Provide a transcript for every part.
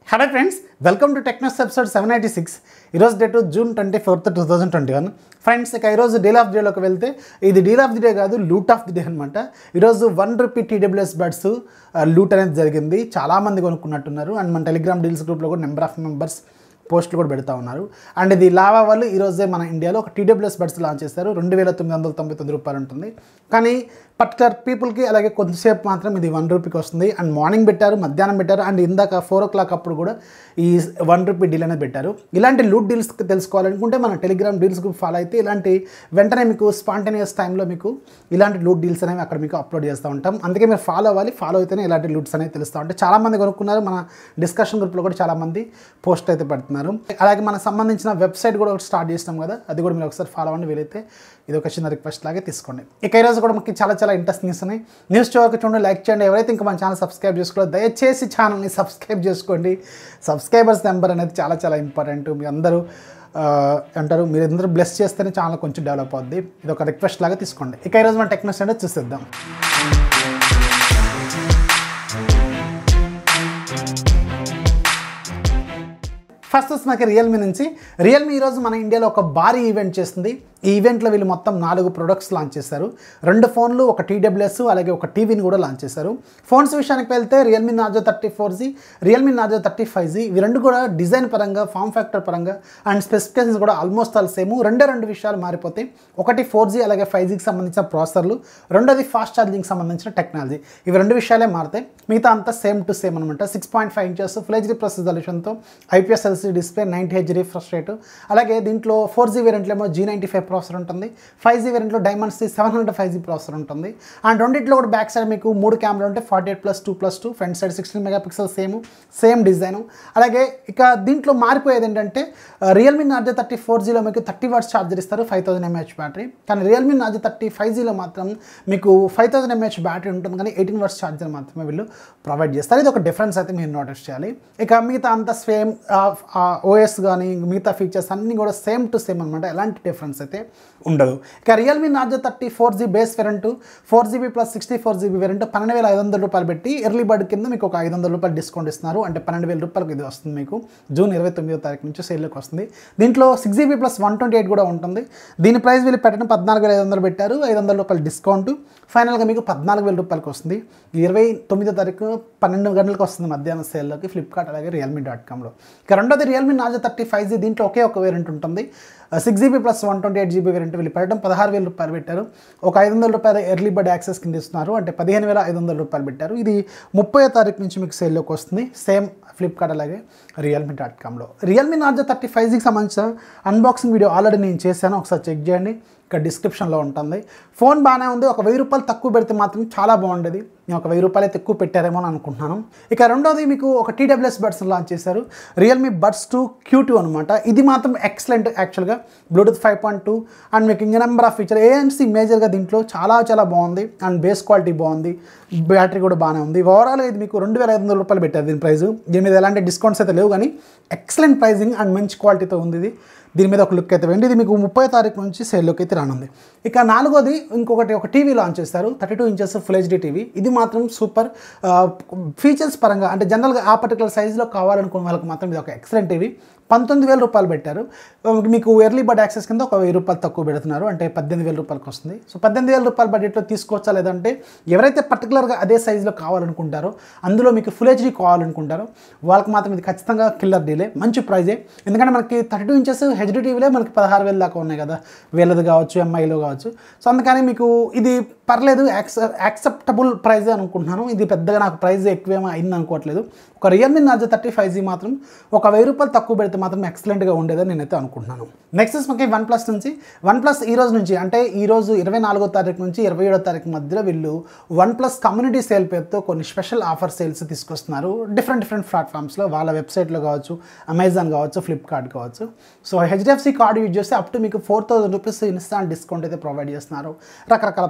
Hello friends welcome to Technos episode seven eighty six ఈరోజు date June twenty fourth two thousand twenty one friends ఇక ఈరోజు deal of the డేలోకి వెళ్తే ఇది deal of the day కాదు loot of the day అనమాట ఈరోజు one rupee TWS buds loot అనేది జరిగింది చాలామంది కొనుక్కున్నట్టున్నారు అండ్ మన టెలిగ్రామ్ డీల్స్ గ్రూప్లో కూడా నెంబర్ ఆఫ్ మెంబర్స్ పోస్టులు కూడా పెడతా ఉన్నారు అండ్ ఇది లావా వాళ్ళు ఈరోజే మన ఇండియాలో ఒక టీడబ్ల్యూఎస్ బడ్స్ లాంచ్ చేస్తారు రెండు వేల తొమ్మిది వందల తొంభై తొమ్మిది రూపాయలు ఉంటుంది కానీ పర్టికులర్ పీపుల్కి అలాగే కొద్దిసేపు మాత్రం ఇది వన్ రూపీకి వస్తుంది అండ్ మార్నింగ్ పెట్టారు మధ్యాహ్నం పెట్టారు అండ్ ఇందాక ఫోర్ ఓ క్లాక్ అప్పుడు కూడా ఈ వన్ రూపీ డీల్ అనేది పెట్టారు ఇలాంటి లూట్ డీల్స్ తెలుసుకోవాలనుకుంటే మన టెలిగ్రామ్ డీల్స్ గ్రూప్ ఫాలో అయితే ఇలాంటి వెంటనే మీకు స్పాంటేనియస్ టైంలో మీకు ఇలాంటి లూట్ డీల్స్ అనేవి అక్కడ మీకు అప్లోడ్ చేస్తూ ఉంటాం అందుకే మీరు ఫాలో అవ్వాలి ఫాలో అయితేనే ఇలాంటి లూట్స్ అనేవి తెలుస్తూ ఉంటాయి చాలామంది కొనుక్కున్నారు మన డిస్కషన్ గ్రూప్లో కూడా చాలామంది పోస్ట్ అయితే పెడుతున్నారు అలాగే మనకు సంబంధించిన వెబ్సైట్ కూడా ఒకటి స్టార్ట్ చేసినాం కదా అది కూడా మీరు ఒకసారి ఫాలో అవ్వండి వీలైతే ఇది ఒక చిన్న రిక్వెస్ట్ లాగే తీసుకోండి ఇక ఈరోజు కూడా మనకి చాలా చాలా ఇంట్రెస్ట్ న్యూస్ ఉన్నాయి న్యూస్ చూడక చూడండి లైక్ చేయండి ఎవరైతే ఇంకా మన ఛానల్ సబ్స్క్రైబ్ చేసుకోలేదు దయచేసి ఛానల్ని సబ్స్క్రైబ్ చేసుకోండి సబ్స్క్రైబర్స్ నెంబర్ అనేది చాలా చాలా ఇంపార్టెంట్ మీ అందరూ ఆ, అంటారు మీరు అందరూ బ్లెస్ చేస్తేనే ఛానల్ కొంచెం డెవలప్ అవుద్ది ఇది ఒక రిక్వెస్ట్ లాగా తీసుకోండి ఇక ఈరోజు మన టెక్నోస్ అంటే చూసేద్దాం ఫస్ట్ వచ్చి మనకి రియల్మీ నుంచి రియల్మీ ఈరోజు మన ఇండియాలో ఒక భారీ ఈవెంట్ చేస్తుంది ఈ ఈవెంట్లో వీళ్ళు మొత్తం నాలుగు ప్రొడక్ట్స్ లాంచ్ చేశారు రెండు ఫోన్లు ఒక టీడబ్ల్యూఎస్ అలాగే ఒక టీవీని కూడా లాంచ్ చేశారు ఫోన్స్ విషయానికి వెళ్తే Realme Narzo thirty four G Realme Narzo thirty five G ఇవి రెండు కూడా డిజైన్ పరంగా ఫామ్ ఫ్యాక్టర్ పరంగా అండ్ స్పెసిఫికేషన్స్ కూడా ఆల్మోస్ట్ ఆల్ సేమ్ రెండే రెండు విషయాలు మారిపోతాయి ఒకటి ఫోర్ జీ అలాగే ఫైవ్ జీకి సంబంధించిన ప్రాసెసర్లు రెండోది ఫాస్ట్ ఛార్జింగ్ సంబంధించిన టెక్నాలజీ ఇవి రెండు విషయాలే మారుతాయి మిగతా అంతా సేమ్ టు సేమ్ అనమాట six point five inches full HD ప్రొసెసల్యూషన్తో IPS LC display ninety H refresh rate అలాగే దీంట్లో ఫోర్ జీ వేరియంట్లో ఏమో జీ నైంటీ ఫైవ్ ప్రాసెసర్ ఉంటుంది ఫైవ్ జీ వేరియంట్లో డైమండ్స్ది seven hundred five G processor ఉంటుంది అండ్ రెండింటిలో కూడా బ్యాక్ సైడ్ మీకు మూడు కెమెరా ఉంటే forty eight plus two plus two front side sixteen megapixel same same design అలాగే ఇక దీంట్లో మారిపోయేది ఏంటంటే రియల్మీ నార్జో థర్టీ ఫోర్ జీలో మీకు థర్టీ వాట్స్ ఛార్జర్ ఇస్తారు ఫైవ్ థౌసండ్ ఎంహెచ్ బ్యాటరీ కానీ రియల్మీ నార్జో థర్టీ ఫైవ్ జీలో మాత్రం మీకు ఫైవ్ థౌసండ్ ఎంహెచ్ బ్యాటరీ ఉంటుంది కానీ ఎయిటీన్ వాట్స్ ఛార్జర్ మాత్రమే వీళ్ళు ప్రొవైడ్ చేస్తారు ఇది ఒక డిఫరెన్స్ అయితే మీరు నోటీస్ చేయాలి ఇక మిగతా అంతా సేమ్ ఓఎస్ కానీ మిగతా ఫీచర్స్ అన్నీ కూడా సేమ్ టు సేమ్ అనమాట ఎలాంటి డిఫరెన్స్ అయితే ఉండదు ఇక Realme Narzo thirty four G base variant four GB plus sixty four GB variant పన్నెండు వేల ఐదు వందల రూపాయలు పెట్టి ఎర్లీ బర్డ్ కింద మీకు ఒక ఐదు వందల రూపాయలు డిస్కౌంట్ ఇస్తున్నారు అంటే పన్నెండు వేల రూపాయలకి ఇది వస్తుంది మీకు జూన్ ఇరవై తొమ్మిదో తారీఖు నుంచి సేల్లోకి వస్తుంది దీంట్లో six GB plus one twenty eight కూడా ఉంటుంది దీని ప్రైస్ వీళ్ళు పెట్టడం పద్నాలుగు వేల ఐదు వందలు పెట్టారు ఐదు వందల రూపాయలు డిస్కౌంట్ ఫైనల్గా మీకు పద్నాలుగు వేల రూపాయలకి వస్తుంది ఇరవై తొమ్మిదో తారీఖు పన్నెండు గంటలకు వస్తుంది మధ్యాహ్నం సేల్లోకి ఫ్లిప్కార్ట్ అలాగే రియల్మీ డాట్ కామ్లో ఇక రెండోది Realme Narzo thirty five G దీంట్లో ఒకే ఒక వేరియంట్ ఉంటుంది six GB plus one twenty eight GB variant వీళ్ళు పెట్టడం పదహారు వేల రూపాయలు పెట్టారు ఒక ఐదు వందల రూపాయలు ఎర్లీ బర్డ్ యాక్సెస్ కింద ఇస్తున్నారు అంటే పదిహేను వేల ఐదు వందల రూపాయలు పెట్టారు ఇది ముప్పై తారీఖు నుంచి మీకు సేల్లోకి వస్తుంది సేమ్ ఫ్లిప్కార్ట్ అలాగే రియల్మీ డాట్ కామ్లో రియల్మీ నార్జో థర్టీ ఫైవ్ జీకి సంబంధించిన అన్బాక్సింగ్ వీడియో ఆల్రెడీ నేను చేశాను ఒకసారి చెక్ చేయండి ఇక్కడ డిస్క్రిప్షన్లో ఉంటుంది ఫోన్ బాగానే ఉంది ఒక వెయ్యి రూపాయలు తక్కువ పెడితే మాత్రం చాలా బాగుండేది నేను ఒక వెయ్యి రూపాయలు అయితే ఎక్కువ పెట్టారేమో అని అనుకుంటున్నాను ఇక రెండోది మీకు ఒక టీడబ్ల్యూఎస్ బడ్స్ లాంచ్ చేశారు Realme buds two Q two అనమాట ఇది మాత్రం ఎక్సలెంట్ యాక్చువల్గా Bluetooth five point two and మీకు ఇంక నెంబర్ ఆఫ్ ఫీచర్ ఏఎన్సీ మేజర్గా దీంట్లో చాలా చాలా బాగుంది అండ్ బేస్ క్వాలిటీ బాగుంది బ్యాటరీ కూడా బాగానే ఉంది ఓవరాల్ ఇది మీకు రెండు వేల ఐదు వందల రూపాయలు పెట్టారు దీని ప్రైస్ దీని మీద ఎలాంటి డిస్కౌంట్స్ అయితే లేవు కానీ ఎక్సలెంట్ ప్రైజింగ్ అండ్ మంచి క్వాలిటీతో ఉంది ఇది దీని మీద ఒక లుక్ అయితే వెండి ఇది మీకు ముప్పై తారీఖు నుంచి సేల్లోకి అయితే రానుంది ఇక నాలుగోది ఇంకొకటి ఒక టీవీ లాంచ్ చేస్తారు thirty two inches full HD TV ఇది మాత్రం సూపర్ ఫీచర్స్ పరంగా అంటే జనరల్గా ఆ పర్టికులర్ సైజులో కావాలనుకున్న వాళ్ళకి మాత్రం ఇది ఒక ఎక్సలెంట్ టీవీ పంతొమ్మిది వేల రూపాయలు పెట్టారు మీకు ఎర్లీ బర్డ్ యాక్సెస్ కింద ఒక వెయ్యి రూపాయలు తక్కువ పెడుతున్నారు అంటే పద్దెనిమిది వేల రూపాయలకి వస్తుంది సో పద్దెనిమిది వేల రూపాయల బడ్జెట్లో తీసుకోవచ్చా లేదంటే ఎవరైతే పర్టికులర్గా అదే సైజులో కావాలనుకుంటారో అందులో మీకు ఫుల్ హెచ్డీ కావాలనుకుంటారో వాళ్ళకి మాత్రం ఇది ఖచ్చితంగా కిల్లర్ డీలే మంచి ప్రైజే ఎందుకంటే మనకి థర్టీ టూ ఇంచెస్ హెచ్డీ టీవీలే మనకి పదహారు వేల దాకా ఉన్నాయి కదా వేలది కావచ్చు ఎంఐలో కావచ్చు సో అందుకని మీకు ఇది పర్లేదు యాక్స యాక్సెప్టబుల్ ప్రైజ్ అనుకుంటున్నాను ఇది పెద్దగా నాకు ప్రైస్ ఎక్కువేమో అయింది అనుకోవట్లేదు ఒక Realme Narzo thirty five G మాత్రం ఒక వెయ్యి రూపాయలు తక్కువ పెడితే మాత్రం ఎక్సలెంట్గా ఉండేదని నేనైతే అనుకుంటున్నాను నెక్స్ట్ మనకి వన్ ప్లస్ నుంచి వన్ ప్లస్ ఈ రోజు నుంచి అంటే ఈ రోజు ఇరవై నాలుగో తారీఖు నుంచి ఇరవై ఏడో తారీఖు మధ్యలో వీళ్ళు వన్ ప్లస్ కమ్యూనిటీ సేల్ పేరుతో కొన్ని స్పెషల్ ఆఫర్ సేల్స్ తీసుకొస్తున్నారు డిఫరెంట్ డిఫరెంట్ ప్లాట్ఫామ్స్లో వాళ్ళ వెబ్సైట్లో కావచ్చు అమెజాన్ కావచ్చు ఫ్లిప్కార్ట్ కావచ్చు సో హెచ్డిఎఫ్సి కార్డు యూజ్ చేస్తే అప్ టు మీకు four thousand rupees instant discount అయితే ప్రొవైడ్ చేస్తున్నారు రకరకాల ప్రొడక్ట్స్ మీద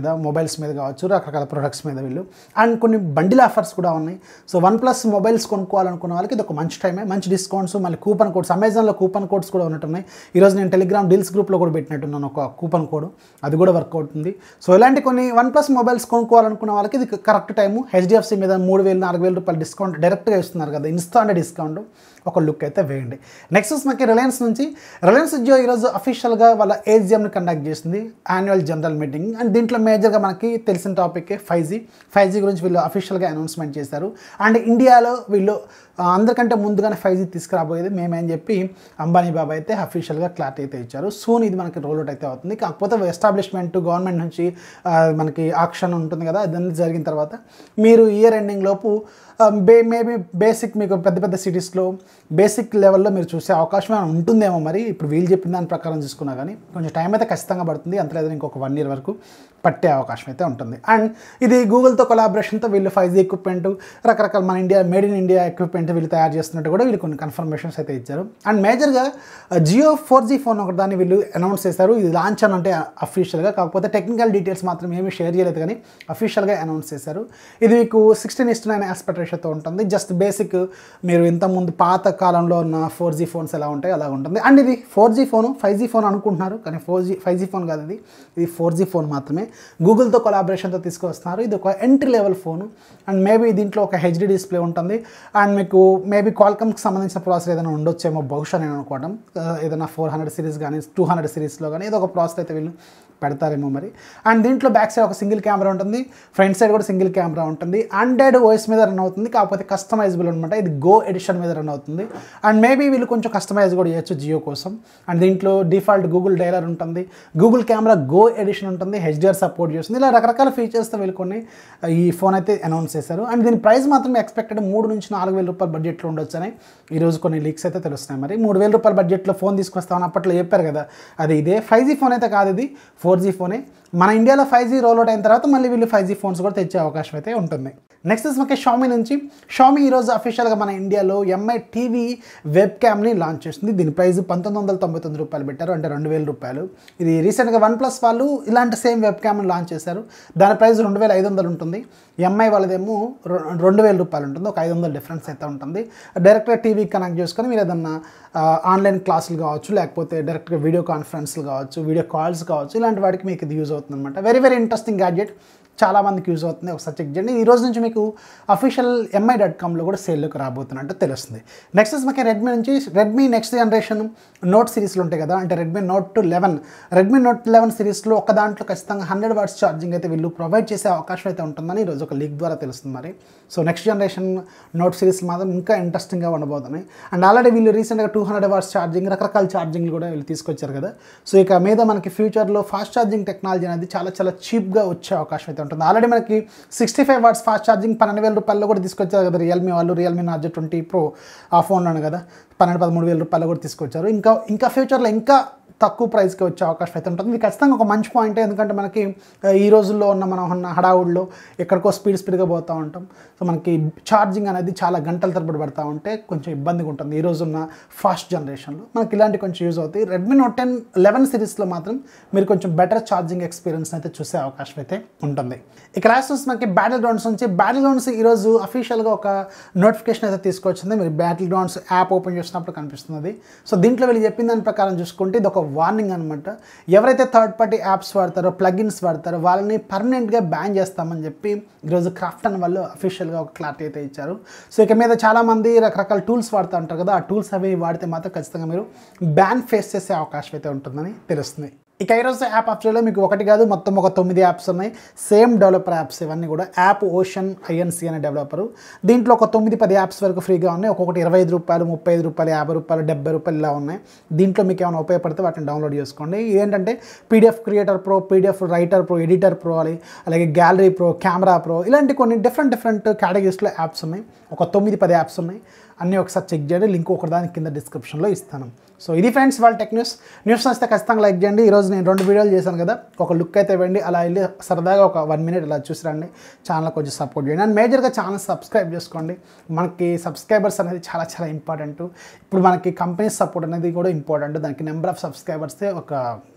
మీద మొబైల్స్ మీద కావచ్చు రకరకాల ప్రొడక్ట్స్ మీద వీళ్ళు అండ్ కొన్ని బండిల్ ఆఫర్స్ కూడా ఉన్నాయి సో వన్ ప్లస్ మొబైల్స్ కొనుక్కోవాలనుకున్న వాళ్ళకి ఇది ఒక మంచి టైమే మంచి డిస్కౌంట్స్ మళ్ళీ కూపన్ కోడ్స్ అమెజాన్లో కూపన్ కోడ్స్ కూడా ఉన్నట్టున్నాయి ఈరోజు నేను టెలిగ్రామ్ డీల్స్ గ్రూప్లో కూడా పెట్టినట్టున్నాను ఒక కూపన్ కోడ్ అది కూడా వర్క్ అవుతుంది సో ఇలాంటి కొన్ని వన్ ప్లస్ మొబైల్స్ కొనుక్కోవాలనుకున్న వాళ్ళకి ఇది కరెక్ట్ టైము హెచ్డిఎఫ్సి మీద మూడు వేలు నాలుగు వేల రూపాయలు డిస్కౌంట్ డైరెక్ట్గా ఇస్తున్నారు కదా ఇన్స్టాంట్ డిస్కౌంట్ ఒక లుక్ అయితే వేయండి నెక్స్ట్ మనకి రిలయన్స్ నుంచి రిలయన్స్ జియో ఈరోజు అఫీషియల్గా వాళ్ళ ఏజిఎంని కండక్ట్ చేసింది యాన్యువల్ జనరల్ మీటింగ్ అండ్ దీంట్లో మేజర్గా మనకి తెలిసిన topic five G five G గురించి వీళ్ళు అఫీషియల్గా అనౌన్స్మెంట్ చేశారు అండ్ ఇండియాలో వీళ్ళు ఆ, అందరికంటే ముందుగానే ఫైవ్ జీ తీసుకురాబోయేది మేమని చెప్పి అంబానీ బాబా అయితే అఫీషియల్గా క్లారిటీ అయితే ఇచ్చారు సూన్ ఇది మనకి రోల్ అవుట్ అయితే అవుతుంది కాకపోతే ఎస్టాబ్లిష్మెంట్ గవర్నమెంట్ నుంచి ఆ, మనకి ఆక్షన్ ఉంటుంది కదా అదన్నీ జరిగిన తర్వాత మీరు ఇయర్ ఎండింగ్ లోపు ఆ, బే మేబీ బేసిక్ మీకు పెద్ద పెద్ద సిటీస్లో బేసిక్ లెవెల్లో మీరు చూసే అవకాశం ఏమైనా ఉంటుందేమో మరి ఇప్పుడు వీళ్ళు చెప్పిన దాని ప్రకారం చూసుకున్నా కానీ కొంచెం టైం అయితే ఖచ్చితంగా పడుతుంది అంత లేదని ఇంకొక వన్ ఇయర్ వరకు పట్టే అవకాశం అయితే ఉంటుంది అండ్ ఇది గూగుల్తో కొలాబరేషన్తో వీళ్ళు ఫైవ్ జీ ఎక్విప్మెంట్ రకరకాల మన India made in India equipment వీళ్ళు తయారు చేస్తున్నట్టు కూడా వీళ్ళు కొన్ని కన్ఫర్మేషన్స్ అయితే ఇచ్చారు అండ్ మేజర్గా జియో ఫోర్ జీ ఫోన్ ఒకటి దాన్ని వీళ్ళు అనౌన్స్ చేశారు ఇది లాంచ్ అని అంటే అఫీషియల్గా కాకపోతే టెక్నికల్ డీటెయిల్స్ మాత్రం ఏమీ షేర్ చేయలేదు కానీ అఫీషియల్గా అనౌన్స్ చేశారు ఇది మీకు సిక్స్టీన్ ఇస్ట్ నైన్ ఆస్పెక్ట్ రేషియోతో ఉంటుంది జస్ట్ బేసిక్ మీరు ఇంతకుముందు పాత కాలంలో ఉన్న ఫోర్ జీ ఫోన్స్ ఎలా ఉంటాయి అలా ఉంటుంది అండ్ ఇది four G phone five G phone అనుకుంటున్నారు కానీ four G five G phone కాదు ఇది ఇది ఫోర్ జీ ఫోన్ మాత్రమే గూగుల్తో కొలాబరేషన్తో తీసుకొస్తున్నారు ఇది ఒక entry level phone and maybe దీంట్లో ఒక హెచ్డి డిస్ప్లే ఉంటుంది అండ్ మీకు మేబీ క్వాల్కమ్కి సంబంధించిన ప్రాసెసర్ ఏదైనా ఉండొచ్చేమో బహుశా నేను అనుకోవడం ఆ, ఏదైనా ఫోర్ హండ్రెడ్ సిరీస్ కానీ టూ హండ్రెడ్ సిరీస్లో కానీ ఏదో ఒక ప్రాసెసర్ అయితే వీళ్ళు పెడతారేమో మరి అండ్ దీంట్లో బ్యాక్ సైడ్ ఒక సింగిల్ కెమెరా ఉంటుంది ఫ్రంట్ సైడ్ కూడా సింగిల్ కెమెరా ఉంటుంది ఆండ్రాయిడ్ ఓఎస్ మీద రన్ అవుతుంది కాకపోతే కస్టమైజబుల్ అనమాట ఇది గో ఎడిషన్ మీద రన్ అవుతుంది అండ్ మేబీ వీళ్ళు కొంచెం కస్టమైజ్ కూడా చేయొచ్చు జియో కోసం అండ్ దీంట్లో డిఫాల్ట్ గూగుల్ డైలర్ ఉంటుంది గూగుల్ కెమెరా గో ఎడిషన్ ఉంటుంది హెచ్డిఆర్ సపోర్ట్ చేస్తుంది ఇలా రకరకాల ఫీచర్స్తో వీళ్ళు కొన్ని ఈ ఫోన్ అయితే అనౌన్స్ చేశారు అండ్ దీని ప్రైస్ మాత్రం ఎక్స్పెక్టెడ్ మూడు నుంచి నాలుగు వేల రూపాయల బడ్జెట్లో ఉండొచ్చు అని ఈరోజు కొన్ని లీక్స్ అయితే తెలుస్తున్నాయి మరి మూడు వేల రూపాయల బడ్జెట్లో ఫోన్ తీసుకొస్తామని అప్పట్లో చెప్పారు కదా అది ఇదే ఫైవ్ జీ ఫోన్ అయితే కాదు ఇది ఫోర్ జీ ఫోనే మన ఇండియాలో ఫైవ్ జీ రోల్ అవుట్ అయిన తర్వాత మళ్ళీ వీళ్ళు ఫైవ్ జీ ఫోన్స్ కూడా తెచ్చే అవకాశం అయితే ఉంటుంది నెక్స్ట్ మనకి షామీ నుంచి షామీ ఈరోజు అఫీషియల్గా మన ఇండియాలో ఎంఐ టీవీ వెబ్ క్యామ్ని లాంచ్ చేస్తుంది దీని ప్రైస్ పంతొమ్మిది వందల తొంభై తొమ్మిది రూపాయలు పెట్టారు అంటే రెండు వేల రూపాయలు ఇది రీసెంట్గా వన్ ప్లస్ వాళ్ళు ఇలాంటి సేమ్ వెబ్ క్యామ్ని లాంచ్ చేశారు దాని ప్రైస్ రెండు వేల ఐదు వందలు ఉంటుంది ఎంఐ వాళ్ళదేమో రె- రెండు వేల రూపాయలు ఉంటుంది ఒక ఐదు వందల డిఫరెన్స్ అయితే ఉంటుంది డైరెక్ట్గా టీవీ కనెక్ట్ చేసుకొని మీరు ఏదన్నా ఆ, ఆన్లైన్ క్లాసులు కావచ్చు లేకపోతే డైరెక్ట్గా వీడియో కాన్ఫరెన్స్లు కావచ్చు వీడియో కాల్స్ కావచ్చు ఇలాంటి వాటికి మీకు ఇది యూజ్ అవుతుంది అనమాట వెరీ వెరీ ఇంట్రెస్టింగ్ గ్యాడ్జెట్ చాలా మందికి యూజ్ అవుతుంది ఒకసారి చెక్ చేయండి ఈ రోజు నుంచి మీకు అఫీషియల్ ఎంఐ డాట్ కామ్లో కూడా సేల్లోకి రాబోతున్నట్టు తెలుస్తుంది నెక్స్ట్ మనకి రెడ్మీ నుంచి రెడ్మీ నెక్స్ట్ జనరేషన్ నోట్ సిరీస్లు ఉంటాయి కదా అంటే Redmi note eleven Redmi note eleven సిరీస్లో ఒక దాంట్లో ఖచ్చితంగా హండ్రెడ్ వాట్స్ ఛార్జింగ్ అయితే వీళ్ళు ప్రొవైడ్ చేసే అవకాశం అయితే ఉంటుందని ఈరోజు ఒక లీక్ ద్వారా తెలుస్తుంది మరి so next generation note series మాత్రం ఇంకా ఇంట్రెస్టింగ్గా ఉండబోతున్నాయి అండ్ ఆల్రెడీ వీళ్ళు రీసెంట్గా టూ హండ్రెడ్ వాట్స్ ఛార్జింగ్ రకరకాల ఛార్జింగ్లు కూడా వీళ్ళు తీసుకొచ్చారు కదా సో ఇక మీద మనకి ఫ్యూచర్లో ఫాస్ట్ ఛార్జింగ్ టెక్నాలజీ అనేది చాలా చాలా చీప్గా వచ్చే అవకాశం అయితే ఉంటుంది ఆల్రెడీ మనకి sixty five watts fast charging పన్నెండు వేల రూపాయల్లో కూడా తీసుకొచ్చారు కదా రియల్మీ వాళ్ళు రియల్మీ నార్జో ట్వంటీ ప్రో ఆ ఫోన్లోనే కదా పన్నెండు పదమూడు వేల రూపాయలు కూడా తీసుకొచ్చారు ఇంకా ఇంకా ఫ్యూచర్లో ఇంకా తక్కువ ప్రైస్కి వచ్చే అవకాశం అయితే ఉంటుంది ఇది ఖచ్చితంగా ఒక మంచి పాయింట్ ఎందుకంటే మనకి ఆ, ఈ రోజుల్లో ఉన్న మనం ఉన్న హడావుడిలో ఎక్కడికో స్పీడ్ స్పీడ్గా పోతూ ఉంటాం సో మనకి ఛార్జింగ్ అనేది చాలా గంటల తరబడి పడతా ఉంటే కొంచెం ఇబ్బందిగా ఉంటుంది ఈ రోజున్న ఫాస్ట్ జనరేషన్లో మనకి ఇలాంటి కొంచెం యూజ్ అవుతాయి రెడ్మీ నోట్ టెన్ లెవెన్ సిరీస్లో మాత్రం మీరు కొంచెం బెటర్ ఛార్జింగ్ ఎక్స్పీరియన్స్ అయితే చూసే అవకాశం అయితే ఉంటుంది ఇక లాస్ట్ నుంచి మనకి బ్యాటిల్ గ్రౌండ్స్ నుంచి బ్యాటిల్ గ్రౌండ్స్ ఈరోజు అఫీషియల్గా ఒక నోటిఫికేషన్ అయితే తీసుకొచ్చింది మీరు బ్యాటిల్ గ్రౌండ్స్ యాప్ ఓపెన్ చేసినప్పుడు కనిపిస్తుంది అది. సో దీంట్లో వీళ్ళు చెప్పిన దాని ప్రకారం చూసుకుంటే ఇది ఒక వార్నింగ్ అనమాట ఎవరైతే థర్డ్ పార్టీ యాప్స్ వాడతారో ప్లగిన్స్ వాడతారో వాళ్ళని పర్మనెంట్గా బ్యాన్ చేస్తామని చెప్పి ఈరోజు క్రాఫ్టన్ వాళ్ళు అఫీషియల్గా ఒక క్లారిటీ అయితే ఇచ్చారు సో ఇక మీద చాలామంది రకరకాల టూల్స్ వాడుతూ ఉంటారు కదా ఆ టూల్స్ అవి వాడితే మాత్రం ఖచ్చితంగా మీరు బ్యాన్ ఫేస్ చేసే అవకాశం అయితే ఉంటుందని తెలుస్తుంది ఇక ఈరోజు యాప్ ఆప్షన్లో మీకు ఒకటి కాదు మొత్తం ఒక తొమ్మిది యాప్స్ ఉన్నాయి సేమ్ డెవలపర్ యాప్స్ ఇవన్నీ కూడా యాప్ ఓషన్ ఐఎన్సీ అనే డెవలపరు దీంట్లో ఒక తొమ్మిది పది యాప్స్ వరకు ఫ్రీగా ఉన్నాయి ఒక్కొక్కటి ఇరవై ఐదు రూపాయలు ముప్పై ఐదు రూపాయలు యాభై రూపాయలు డెబ్బై రూపాయలు ఇలా ఉన్నాయి దీంట్లో మీకు ఏమైనా ఉపయోగపడితే వాటిని డౌన్లోడ్ చేసుకోండి ఏంటంటే PDF creator pro PDF writer pro editor pro అని అలాగే గ్యాలరీ ప్రో కెమెరా ప్రో ఇలాంటి కొన్ని డిఫరెంట్ డిఫరెంట్ కేటగిరీస్లో యాప్స్ ఉన్నాయి ఒక తొమ్మిది పది యాప్స్ ఉన్నాయి అన్నీ ఒకసారి చెక్ చేయండి లింక్ ఒకదాని కింద డిస్క్రిప్షన్లో ఇస్తాను సో ఇది ఫ్రెండ్స్ వాళ్ళ టెక్ న్యూస్ న్యూస్ నచ్చితే ఖచ్చితంగా లైక్ చేయండి ఈరోజు నేను రెండు వీడియోలు చేశాను కదా ఒక లుక్ అయితే ఇవ్వండి అలా వెళ్ళి సరదాగా ఒక వన్ మినిట్ ఇలా చూసి రండి ఛానల్ కొంచెం సపోర్ట్ చేయండి అండ్ మేజర్గా ఛానల్ సబ్స్క్రైబ్ చేసుకోండి మనకి సబ్స్క్రైబర్స్ అనేది చాలా చాలా ఇంపార్టెంట్ ఇప్పుడు మనకి కంపెనీ సపోర్ట్ అనేది కూడా ఇంపార్టెంట్ దానికి నెంబర్ ఆఫ్ సబ్స్క్రైబర్సే ఒక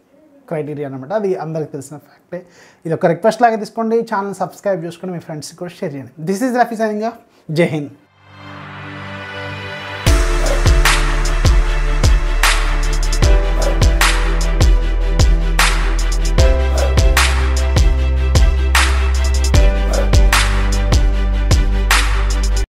క్రైటీరియా అనమాట అది అందరికి తెలిసిన ఫ్యాక్టే ఇది ఒక రిక్వెస్ట్ లాగా తీసుకోండి ఛానల్ సబ్స్క్రైబ్ చేసుకొని మీ ఫ్రెండ్స్కి కూడా షేర్ చేయండి దిస్ ఈజ్ రఫీ సైనింగ్ జై హింద్